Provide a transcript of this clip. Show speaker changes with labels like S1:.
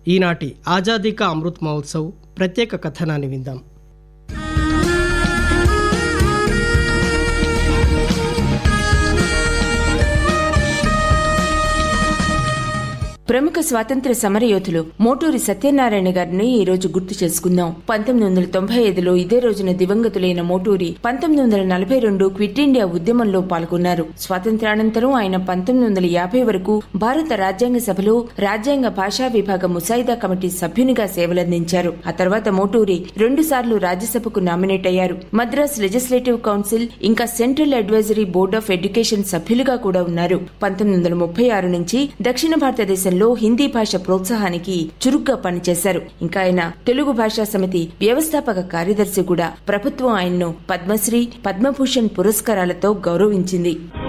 S1: ఈనాటి ఆజాదీ కా అమృత్ మహోత్సవ్ ప్రత్యేక కథనాన్ని విందాం
S2: ప్రముఖ స్వాతంత్ర సమరయోధులు మోటూరి సత్యనారాయణ గారిని ఈ రోజు గుర్తు చేసుకుందాం పంతొమ్మిది వందల తొంభై ఐదులో ఇదే రోజున దివంగతులైన మోటూరి పంతొమ్మిది వందల నలభై రెండు క్విట్ ఇండియా ఉద్యమంలో పాల్గొన్నారు స్వాతంత్ర్యానంతరం ఆయన పంతొమ్మిది వందల యాభై వరకు భారత రాజ్యాంగ సభలో రాజ్యాంగ భాషా విభాగ ముసాయిదా కమిటీ సభ్యునిగా సేవలందించారు ఆ తర్వాత మోటూరి రెండు సార్లు రాజ్యసభకు నామినేట్ అయ్యారు మద్రాస్ లెజిస్లేటివ్ కౌన్సిల్ ఇంకా central advisory board of education సభ్యులుగా కూడా ఉన్నారు పంతొమ్మిది వందల ముప్పై ఆరు నుంచి దక్షిణ భారతదేశంలో హిందీ భాష ప్రోత్సాహానికి చురుగ్గా పనిచేశారు ఇంకా ఆయన తెలుగు భాషా సమితి వ్యవస్థాపక కార్యదర్శి కూడా ప్రభుత్వం ఆయన్ను పద్మశ్రీ పద్మభూషణ్ పురస్కారాలతో గౌరవించింది